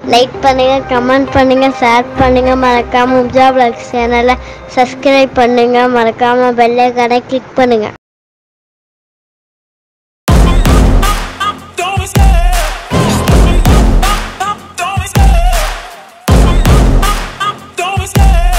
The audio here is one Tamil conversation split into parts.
லைக் பண்ணுங்க கமெண்ட் பண்ணுங்க ஷேர் பண்ணுங்க மறக்காம உப்ஜா பிளாக் சேனலை சப்ஸ்கிரைப் பண்ணுங்க மறக்காம பெல் ஐக்கானை கிளிக் பண்ணுங்க Don't be scared. Don't be scared. Don't be scared.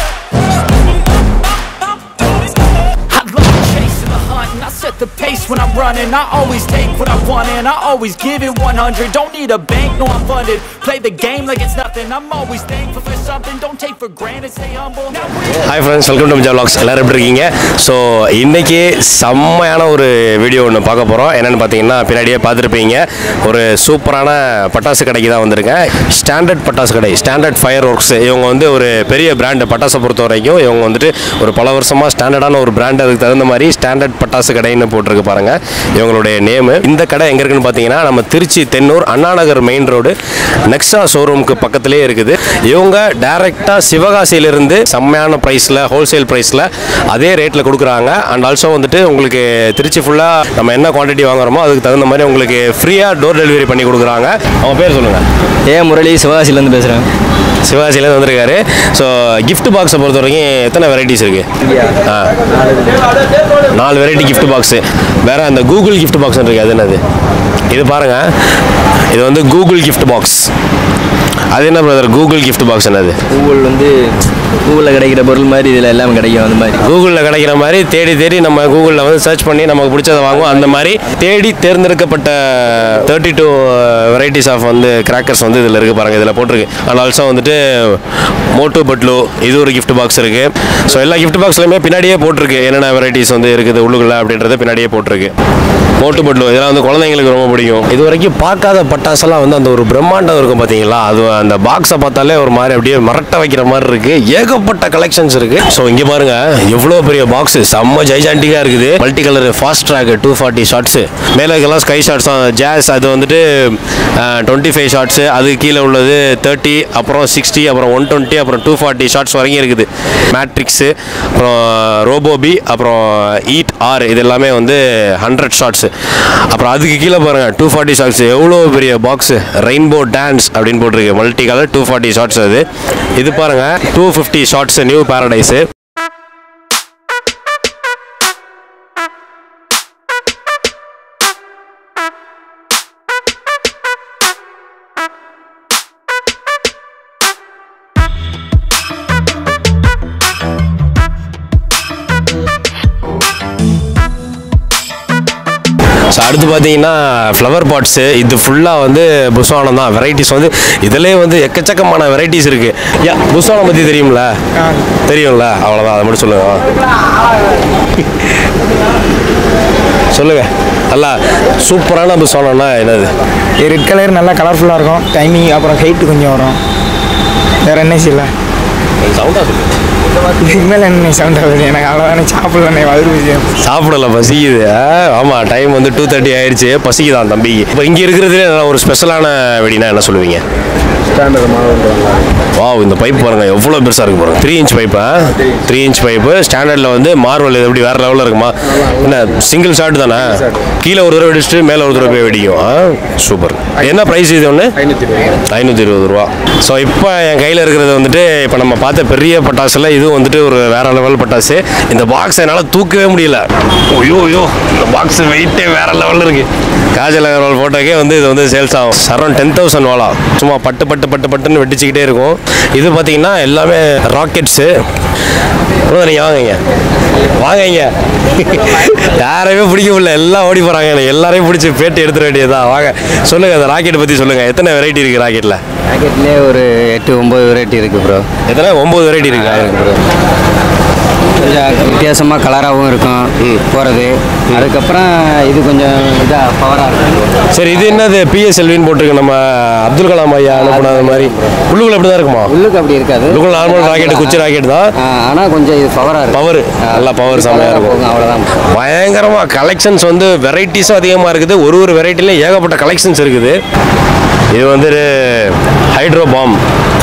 Don't be scared. I love chasing the hunt and I set the pace when I'm running I always take what I want and I always give it 100 Don't need a bank, no I'm funded Play the game like it's nothing I'm always thankful for something Don't take for granted, stay humble Now hi friends welcome to Mija vlogs எல்லாரும் எப்படி இருக்கீங்க ஸோ இன்றைக்கி செம்மையான ஒரு வீடியோ ஒன்று பார்க்க போகிறோம் என்னென்னு பார்த்தீங்கன்னா பின்னாடியே பார்த்துருப்பீங்க ஒரு சூப்பரான பட்டாசு கடைக்கு தான் வந்திருக்கேன் ஸ்டாண்டர்ட் பட்டாசு கடை ஸ்டாண்டர்ட் ஃபயர் ஒர்க்ஸ் இவங்க வந்து ஒரு பெரிய பிராண்டு பட்டாசை பொறுத்த வரைக்கும் இவங்க வந்துட்டு ஒரு பல வருஷமாக ஸ்டாண்டர்டான ஒரு பிராண்ட் அதுக்கு தகுந்த மாதிரி ஸ்டாண்டர்ட் பட்டாசு கடைன்னு போட்டிருக்கு பாருங்கள் இவங்களுடைய நேமு இந்த கடை எங்கே இருக்குன்னு பார்த்தீங்கன்னா நம்ம Tiruchi Thennur Annanagar main road Nexa ஷோரூமுக்கு பக்கத்துலேயே இருக்குது இவங்க டைரெக்டாக சிவகாசியிலிருந்து செம்மையான ப்ரைஸில் ஹோல்சேல் ப்ரைஸில் அதே ரேட்டில் கொடுக்குறாங்க அண்ட் ஆல்சோ வந்துட்டு உங்களுக்கு திருச்சி ஃபுல்லாக நம்ம என்ன குவான்டிட்டி வாங்குறோமோ அதுக்கு தகுந்த மாதிரி உங்களுக்கு ஃப்ரீயாக டோர் டெலிவரி பண்ணி கொடுக்குறாங்க அவங்க பேர் சொல்லுங்கள் ஏ முரளி சிவகாசிலேருந்து பேசுகிறேன் சிவகாசியிலேருந்து வந்திருக்காரு ஸோ gift பாக்ஸை பொறுத்த வரைக்கும் எத்தனை வெரைட்டிஸ் இருக்குது ஆ நாலு வெரைட்டி gift பாக்ஸு வேற அந்த கூகுள் gift பாக்ஸ் இருக்கு அது என்னது இது பாருங்க இது வந்து கூகுள் gift பாக்ஸ் அது என்ன பிரதர் கூகுள் gift பாக்ஸ் என்னது கூகுள் வந்து கூகுளில் கிடைக்கிற பொருள் மாதிரி இதில் எல்லாமே கிடைக்கும் அந்த மாதிரி கூகுளில் கிடைக்கிற மாதிரி தேடி தேடி நம்ம கூகுளில் வந்து சர்ச் பண்ணி நமக்கு பிடிச்சதை வாங்குவோம் அந்த மாதிரி தேடி தேர்ந்தெடுக்கப்பட்ட தேர்ட்டி டூ வெரைட்டிஸ் ஆஃப் வந்து கிராக்கர்ஸ் வந்து இதில் இருக்குது பாருங்கள் இதில் போட்டிருக்கு அண்ட் ஆல்சோ வந்துட்டு மோட்டு பட்லு இது ஒரு gift பாக்ஸ் இருக்குது ஸோ எல்லா gift பாக்ஸ்லையுமே பின்னாடியே போட்டிருக்கு என்னென்ன வெரைட்டிஸ் வந்து இருக்குது உள்ளுக்குள்ள அப்படின்றத பின்னாடியே போட்டிருக்கு மோட்டு பட்லு இதெல்லாம் வந்து குழந்தைங்களுக்கு ரொம்ப பிடிக்கும் இது வரைக்கும் பார்க்காத பட்டாசெல்லாம் வந்து அந்த ஒரு பிரம்மாண்டம் இருக்கும் பார்த்தீங்களா அது அந்த பாக்ஸை பார்த்தாலே ஒரு மாதிரி அப்படியே மரட்ட வைக்கிற மாதிரி இருக்கு ஏகப்பட்ட கலெக்ஷன்ஸ் இருக்கு ஸோ இங்கே பாருங்க எவ்வளோ பெரிய பாக்ஸ் செம்ம ஜைஜாண்டிக்காக இருக்குது multi colour fast track two forty shots மேலே இருக்கலாம் ஸ்கை ஷார்ட்ஸ் தான் ஜாஸ் அது வந்துட்டு டுவெண்ட்டி ஃபைவ் ஷார்ட்ஸு அது கீழே உள்ளது தேர்ட்டி அப்புறம் சிக்ஸ்டி அப்புறம் ஒன் டுவெண்ட்டி அப்புறம் டூ ஃபார்ட்டி ஷார்ட்ஸ் வரைக்கும் இருக்குது மேட்ரிக்ஸு அப்புறம் ரோபோபி அப்புறம் ஈட் ஆர் இது எல்லாமே வந்து ஹண்ட்ரட் ஷார்ட்ஸு அப்புறம் அதுக்கு கீழே பாருங்க டூ ஃபார்ட்டி ஷார்ட்ஸ் எவ்வளோ பெரிய பாக்ஸு ரெயின்போ டான்ஸ் அப்படின்னு போட்டிருக்கு multi colour two forty shots அது இது பாருங்க two fifty shots new paradise so அடுத்து பார்த்தீங்கன்னா ஃப்ளவர் பாட்ஸு இது ஃபுல்லாக வந்து புஸ்வானம் தான் வெரைட்டிஸ் வந்து இதிலே வந்து எக்கச்சக்கமான வெரைட்டிஸ் இருக்குது யா புஸ்வானம் பற்றி தெரியும்ல தெரியும்ல அவ்வளோதான் அதை மட்டும் சொல்லுங்க சொல்லுங்கள் நல்லா சூப்பரான புஸ்வானம்னா என்னது ரெட் கலர் நல்லா கலர்ஃபுல்லாக இருக்கும் டைமிங் அப்புறம் ஹைட்டு கொஞ்சம் வரும் வேறு என்ன இல்லை சவுண்டாக சொல்லு இதுக்கு மேலே என்ன சவுண்ட் ஆகுது எனக்கு அவ்வளோதானே சாப்பிடல வயிறு சாப்பிடல பசிக்குது ஆமாம் டைம் வந்து டூ தேர்ட்டி ஆயிடுச்சு பசிக்குதான் தம்பிக்கு இப்போ இங்கே இருக்கிறதுலே நல்லா ஒரு ஸ்பெஷலான வெடினா என்ன சொல்லுவீங்க வாவ் இந்த பைப் பாருங்க எவ்வளோ பெருசாக இருக்கு பாருங்க த்ரீ இன்ச் பைப்பா த்ரீ இன்ச் பைப்பு ஸ்டாண்டர்டில் வந்து மார்வல் இது எப்படி வேற லெவலில் இருக்குமா என்ன சிங்கிள் ஷாட் தானே கீழே ஒரு தடவை வெடிச்சிட்டு மேலே ஒரு தடவை போய் வெடிக்கும் ஆ சூப்பர் என்ன ப்ரைஸ் இது ஒன்று ஐநூற்றி இருபது ரூபா ஸோ இப்போ என் கையில் இருக்கிறது வந்துட்டு இப்போ நம்ம பார்த்த பெரிய பட்டாசுல இது வந்துட்டு ஒரு வேற லெவல் பட்டாசு இந்த பாக்ஸ் என்னால் தூக்கவே முடியல ஐயோ ஐயோ இந்த பாக்ஸ் வெயிட்டே வேற லெவலில் இருக்கு காஜல் அகர்வால் ஃபோட்டோக்கே வந்து இது வந்து சேல்ஸ் ஆகும் அரௌண்ட் டென் தௌசண்ட் வாலா சும்மா பட்டு பட்டு பட்டு பட்டுன்னு வெடிச்சுக்கிட்டே இருக்கும் இது பார்த்தீங்கன்னா எல்லாமே ராக்கெட்ஸு நீங்கள் வாங்குங்க வாங்குங்க யாரையுமே பிடிக்க முடியல எல்லாம் ஓடி போகிறாங்க எனக்கு எல்லாரையும் பிடிச்சி பேட்டி எடுத்துட வேண்டியதுதான் வாங்க சொல்லுங்கள் அந்த ராக்கெட் பற்றி சொல்லுங்கள் எத்தனை வெரைட்டி இருக்குது ராக்கெட்டில் பேக்கெட்லேயே ஒரு எட்டு ஒம்பது வெரைட்டி இருக்குது ப்ரோ எத்தனை ஒம்பது வெரைட்டி இருக்கு ப்ரோ கொஞ்சம் வித்தியாசமாக கலராகவும் இருக்கும் போகிறது அதுக்கப்புறம் இது கொஞ்சம் இதாக பவராக இருக்கும் சரி இது என்னது பிஎஸ்எல்வின்னு போட்டிருக்கு நம்ம அப்துல் கலாம் ஐயா அனுப்புன மாதிரி உள்ளுக்குள்ள அப்படி தான் இருக்குமா உள்ளுக்கு அப்படி இருக்காது உள்ளுக்குள்ள நார்மல் ராக்கெட் குச்சி ராக்கெட் தான் ஆனால் கொஞ்சம் இது பவராக இருக்கும் பவர் நல்லா பவர் செம்மையாக இருக்கும் அவ்வளோதான் பயங்கரமாக கலெக்ஷன்ஸ் வந்து வெரைட்டிஸும் அதிகமாக இருக்குது ஒரு ஒரு வெரைட்டிலையும் ஏகப்பட்ட கலெக்ஷன்ஸ் இருக்குது இது வந்து ஹைட்ரோ பாம்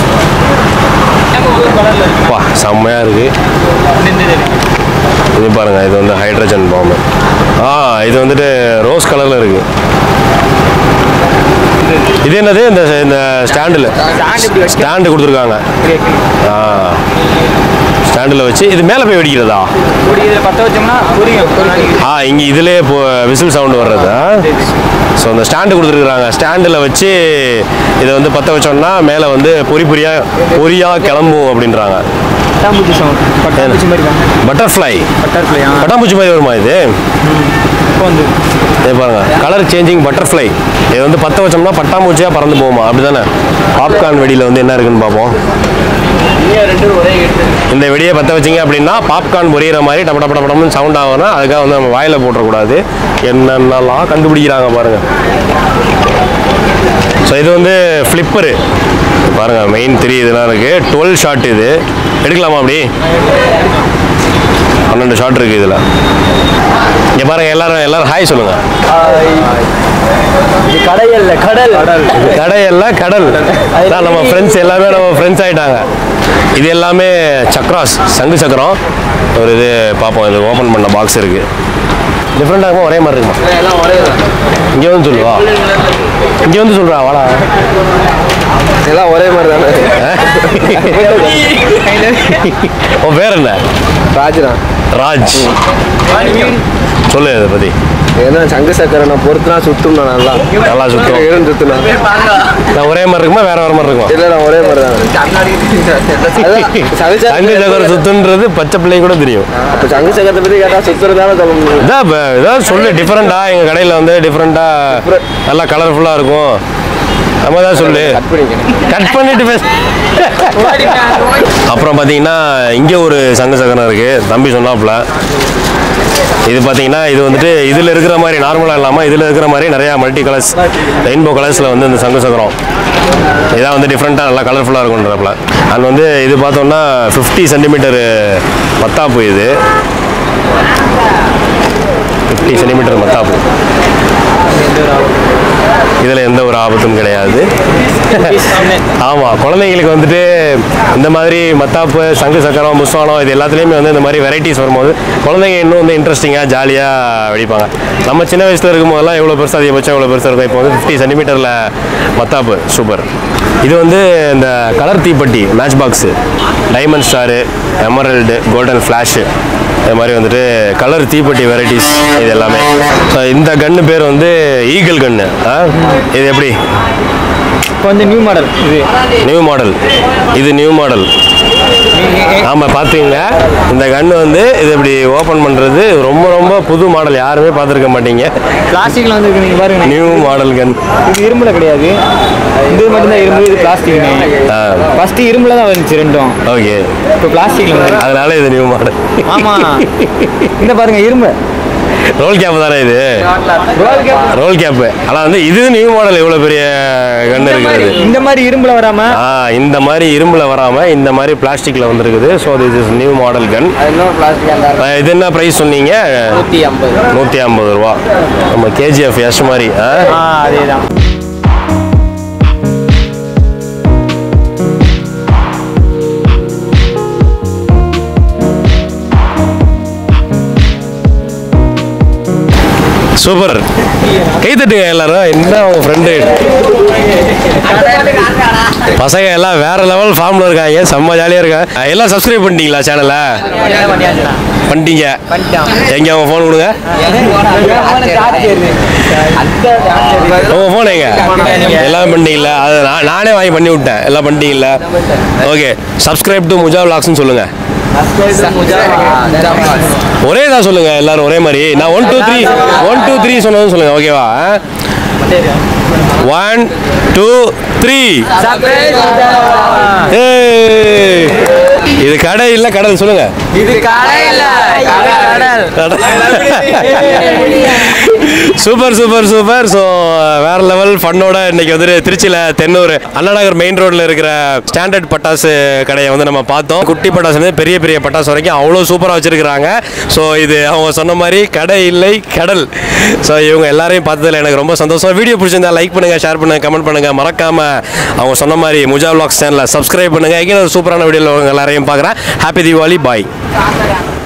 வா செம்மையாக இருக்குது இது பாருங்கள் இது வந்து ஹைட்ரஜன் பாம்பு ஆ இது வந்துட்டு ரோஸ் கலரில் இருக்குது இது என்னது இந்த இந்த ஸ்டாண்டில் ஸ்டாண்ட் இப்படி வச்சு ஸ்டாண்டு கொடுத்துருக்காங்க ஆ ஸ்டாண்டில் வச்சு இது மேலே போய் வெடிக்கிறதா இப்படி இதில் பற்ற வச்சோம்னா புரியும் ஆ இங்கே இதிலே இப்போ விசில் சவுண்டு வர்றது ஸோ அந்த ஸ்டாண்டு கொடுத்துருக்குறாங்க ஸ்டாண்டில் வச்சு இதை வந்து பற்ற வச்சோம்னா மேலே வந்து பொறி பொரியாக பொரியாக கிளம்பும் அப்படின்றாங்க பட்டாம்பூச்சி சவுண்ட் பட்டாம்பூச்சி மாதிரி தான் பட்டர்ஃப்ளை பட்டர்ஃப்ளை ஆ பட்டாம்பூச்சி மாதிரி வருமா இது இப்போ வந்து இது பாருங்க கலர் சேஞ்சிங் பட்டர்ஃப்ளை இது வந்து பற்ற வச்சோம்னா பட்டாம்பூச்சியாக பறந்து போகுமா அப்படி தானே பாப்கார்ன் வெடியில் வந்து என்ன இருக்குன்னு பார்ப்போம் இந்த வெடியை பற்ற வச்சிங்க அப்படின்னா பாப்கார்ன் பொரியிற மாதிரி டப்ப டப்ப டப்படம்னு சவுண்ட் ஆகும்னா அதுக்காக வந்து நம்ம வாயில் போட்டுறக்கூடாது என்னென்னலாம் கண்டுபிடிக்கிறாங்க பாருங்கள் ஸோ இது வந்து ஃப்ளிப்பரு பாருங்கள் மெயின் த்ரீ இதெல்லாம் இருக்குது டுவெல் ஷாட் இது எடுக்கலாமா அப்படி பன்னெண்டு ஷாட் இருக்குது இதில் இங்கே பாருங்கள் எல்லாரும் எல்லாரும் ஹாய் சொல்லுங்கள் இது கடையல்ல கடல் கடல் கடை எல்லாம் கடல் அதான் நம்ம ஃப்ரெண்ட்ஸ் எல்லாமே நம்ம ஃப்ரெண்ட்ஸ் ஆயிட்டாங்க இது எல்லாமே சக்ராஸ் சங்கு சக்கரம் ஒரு இது பார்ப்போம் இது ஓப்பன் பண்ண பாக்ஸ் இருக்கு டிஃப்ரெண்டாக இருக்கும் ஒரே மாதிரி இருக்குமா எல்லாம் ஒரே இங்கே வந்து சொல்லுவா இங்கே வந்து சொல்கிறா வாடா எல்லாம் ஒரே மாதிரி தானே உன் பேர் என்ன ராஜ்தான் ராஜ் சொல்லு இதை பற்றி ஏன்னா சங்கு சக்கரை நான் பொறுத்துனா சுத்தும்ண்ணா நல்லா நல்லா சுத்தும். இருந்து சுத்துனா நான் ஒரே மாதிரி இருக்குமா வேற வேற மாதிரி இருக்குமா இல்லை நான் ஒரே மாதிரி தான் சங்கு சங்கு சக்கரம் சுத்துன்றது பச்சை பிள்ளை கூட தெரியும் அப்போ சங்கு சக்கரத்தை பற்றி கேட்டால் சுத்துறதால சொல்ல முடியும் இதான் இப்போ ஏதாவது சொல்லு டிஃப்ரெண்ட்டாக எங்கள் கடையில் வந்து டிஃப்ரெண்ட்டாக நல்லா கலர்ஃபுல்லாக இருக்கும் நம்ம தான் சொல்லு கட் பண்ணிக்கிறேன் கட் பண்ணிட்டு பேச அப்புறம் பார்த்தீங்கன்னா இங்கே ஒரு சங்க சக்கரம் இருக்குது தம்பி சொன்னாப்புல இது பார்த்தீங்கன்னா இது வந்துட்டு இதில் இருக்கிற மாதிரி நார்மலாக இல்லாமல் இதில் இருக்கிற மாதிரி நிறையா மல்டி கலர்ஸ் ரெயின்போ கலர்ஸில் வந்து இந்த சங்கு சக்கரம் இதான் வந்து டிஃப்ரெண்ட்டாக நல்லா கலர்ஃபுல்லாக இருக்குன்றப்பல அண்ட் வந்து இது பார்த்தோம்னா ஃபிஃப்டி சென்டிமீட்டர் மத்தாப்பு இது ஃபிஃப்டி சென்டிமீட்டர் மத்தாப்பு இதில் எந்த ஒரு ஆபத்தும் கிடையாது ஆமாம் குழந்தைங்களுக்கு வந்துட்டு இந்த மாதிரி மத்தாப்பு சங்கு சக்கரம் புஸ்வானம் இது எல்லாத்துலேயுமே வந்து இந்த மாதிரி வெரைட்டிஸ் வரும்போது குழந்தைங்க இன்னும் வந்து இன்ட்ரெஸ்டிங்காக ஜாலியாக வெடிப்பாங்க நம்ம சின்ன வயசில் இருக்கும்போதெல்லாம் எவ்வளோ பெருசு அதிகபட்சம் எவ்வளோ பெருசாக இருக்கும் இப்போ வந்து ஃபிஃப்டி சென்டிமீட்டரில் மத்தாப்பு சூப்பர் இது வந்து இந்த கலர் தீப்பெட்டி match box diamond star emerald golden flash இது மாதிரி வந்துட்டு கலர் தீப்பெட்டி வெரைட்டிஸ் இது எல்லாமே ஸோ இந்த கன்று பேர் வந்து ஈகிள் கன்று இது எப்படி இப்போ வந்து நியூ மாடல் இது நியூ மாடல் இது நியூ மாடல் ஆமாம் பார்த்தீங்க இந்த கன்று வந்து இது இப்படி ஓப்பன் பண்ணுறது ரொம்ப ரொம்ப புது மாடல் யாருமே பார்த்துருக்க மாட்டீங்க பிளாஸ்டிக்ல வந்து இருக்கு நீங்க பாருங்க நியூ மாடல் கன் இது இரும்புல கிடையாது இது மட்டும்தான் இரும்பு இது பிளாஸ்டிக் ஆ ஃபர்ஸ்ட் இரும்புல தான் வந்துச்சு ரெண்டும் ஓகே இப்போ பிளாஸ்டிக்ல வந்து அதனால இது நியூ மாடல் ஆமா இந்த பாருங்க இரும்பு ரோல் கேப் தானே இது ரோல் கேப் ரோல் கேப்பு ஆனால் வந்து இது நியூ மாடல் இவ்வளோ பெரிய கன்று இருக்கிறது இந்த மாதிரி இரும்புல வராம ஆ இந்த மாதிரி இரும்புல வராம இந்த மாதிரி பிளாஸ்டிக்ல வந்திருக்குது so this is new model gun அது இன்னும் பிளாஸ்டிக் அந்த இது என்ன ப்ரைஸ் சொன்னீங்க நூற்றி ஐம்பது நூற்றி ஐம்பது ரூபா நம்ம கேஜிஎஃப் எஸ் மாதிரி ஆ ஆ அதேதான் சூப்பர் கை தட்டுங்க எல்லாரும் என்ன உங்க ஃப்ரெண்டு பசங்க எல்லாம் வேற லெவல் ஃபார்ம்ல இருக்காங்க செம்ம ஜாலியா இருக்காங்க எல்லாம் சப்ஸ்கிரைப் பண்ணிட்டீங்களா சேனலை பண்ணிட்டீங்க எங்க உங்க ஃபோன் கொடுங்க உங்க ஃபோன் எங்க எல்லாம் பண்ணிட்டீங்களா அது நான் நானே வாங்கி பண்ணி விட்டேன் எல்லாம் பண்ணிட்டீங்களா ஓகே சப்ஸ்கிரைப் டு முஜா விளாக்ஸ்னு சொல்லுங்க ஒரே தான் சொல்லுங்க எல்லாரும் ஒரே மாதிரி நான் one two three one two three சொன்னதும் சொல்லுங்க ஓகேவா ஒன் டூ த்ரீ இது கடை இல்ல கடல் சொல்லுங்க இது கடையில சூப்பர் சூப்பர் சூப்பர் ஸோ வேற லெவல் ஃபன்னோட இன்னைக்கு வந்துட்டு திருச்சியில் தென்னூர் அண்ணாநகர் மெயின் ரோட்ல இருக்கிற ஸ்டாண்டர்ட் பட்டாசு கடையை வந்து நம்ம பார்த்தோம் குட்டி பட்டாசு இருந்து பெரிய பெரிய பட்டாசு வரைக்கும் அவ்வளோ சூப்பராக வச்சிருக்கிறாங்க ஸோ இது அவங்க சொன்ன மாதிரி கடை இல்லை கடல் ஸோ இவங்க எல்லாரையும் பார்த்ததுல எனக்கு ரொம்ப சந்தோஷம் வீடியோ பிடிச்சிருந்தா லைக் பண்ணுங்க ஷேர் பண்ணுங்க கமெண்ட் பண்ணுங்க மறக்காம அவங்க சொன்ன மாதிரி முஜா vlogs சேனலை சப்ஸ்கிரைப் பண்ணுங்க எங்கே ஒரு சூப்பரான வீடியோவில் உங்க எல்லாரையும் பார்க்குறேன் ஹாப்பி தீபாவளி பாய்